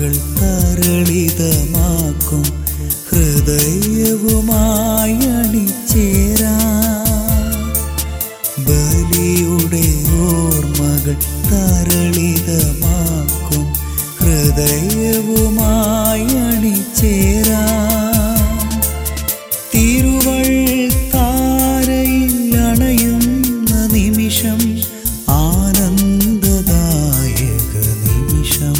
ഓർമ്മകൾ തരളിതമാക്കും ഹൃദയവുമായി അണിചേരാ ബലിയുടെ ഓർമ്മകൾ തരളിതമാക്കും ഹൃദയവുമായി അണിചേരാ തിരുവൾ താരയിൽ അണയുന്ന നിമിഷം ആനന്ദദായക നിമിഷം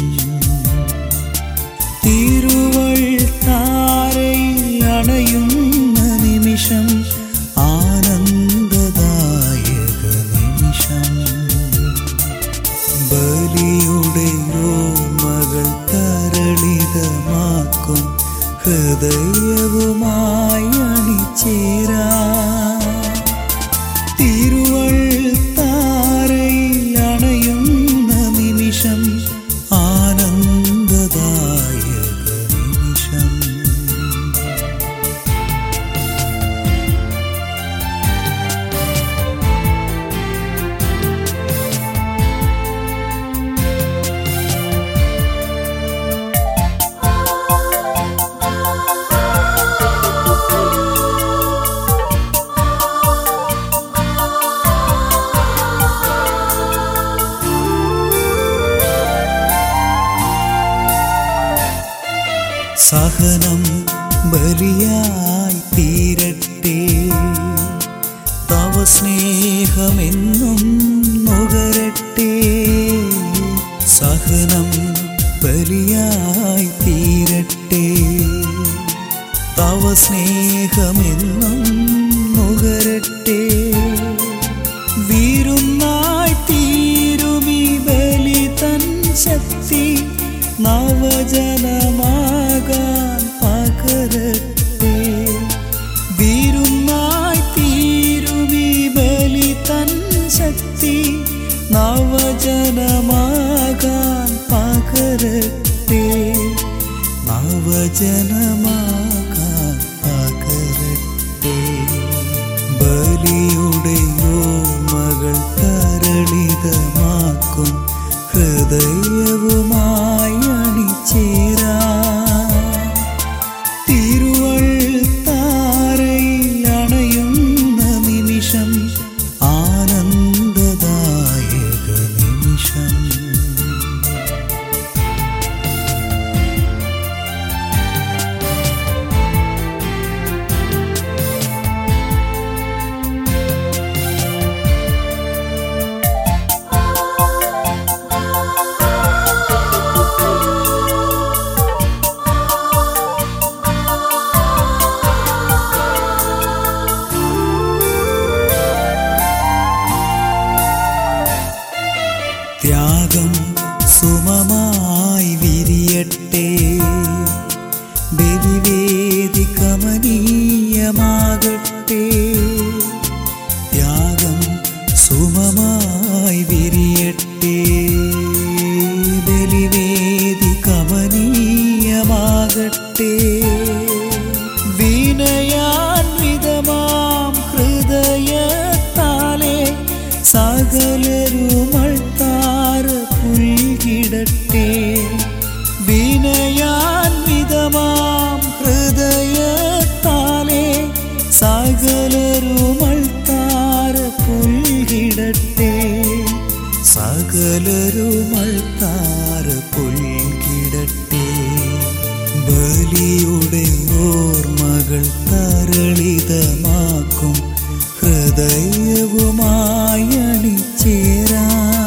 തിരുവൾ താരയിൽ അണയുന്ന നിമിഷം ആനന്ദദായക നിമിഷം ബലിയുടെ ഓർമ്മകൾ തരളിതമാക്കും ഹൃദയവുമായി അണിചേരാ തിരുവൾ താരയിൽ അണയുന്ന നിമിഷം ആനന്ദദായക നിമിഷം സഹനം ബലിയായി തീരട്ടെ തവ സ്നേഹമെന്നും നുകരട്ടെ സഹനം ബലിയായി തീരട്ടെ തവ സ്നേഹമെന്നും നുകരട്ടെ വീരുന്നായി തീരുമി ബലി തൻ ശക്തി നവജനമാകാൻ പകരട്ടെ വീരുന്നായി തീരുമി ബലി തൻ ശക്തി നവജനമാകാൻ പകരട്ടെ നവജനമാകാൻ പകരട്ടെ ബലിയുടെ ഓർമ്മകൾ തരളിതമാക്കും ഹൃദയവുമായി അണിചേരാ തിരുവൾ താരയിൽ അണയുന്ന നിമിഷം ആനന്ദദായക നിമിഷം ത്യാഗം സുമമായി വിരിയട്ടെ ബലിവേദി കമനീയമാകട്ടെ ത്യാഗം സുമമായി വിരിയട്ടെ ബലിവേദി കമനീയമാകട്ടെ വിനയാൻവിതമാം ഹൃദയത്താലെ സകലരുമൾത്താര പുൽകിടട്ടെ വിനയാൻവിതമാം ഹൃദയത്താലെ സകലരുമൾത്താര പുൽകിടട്ടെ സകലരുമൾത്താര പുൽകിടട്ടെ ബലിയുടെ ഓർമ്മകൾ തരളിതമാക്കും ഹൃദയവുമായി അണിചേരാ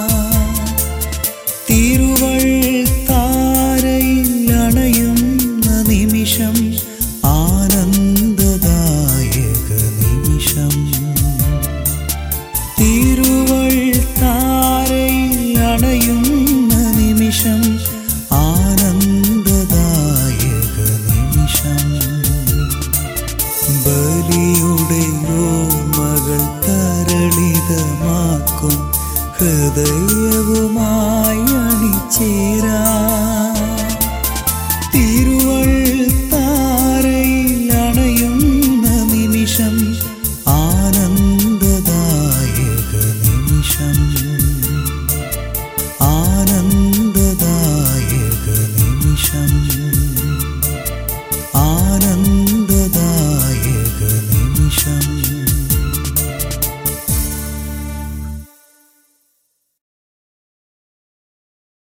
തിരുവൾ താരയിൽ അണയുന്ന നിമിഷം ആനന്ദദായക നിമിഷം തിരുവൾ താരയിൽ അണയുന്ന നിമിഷം ആനന്ദദായക നിമിഷം ബലിയുടെ ഓർമ്മകൾ തരളിതമാക്കും ഹൃദയവുമായി അണിചേരാ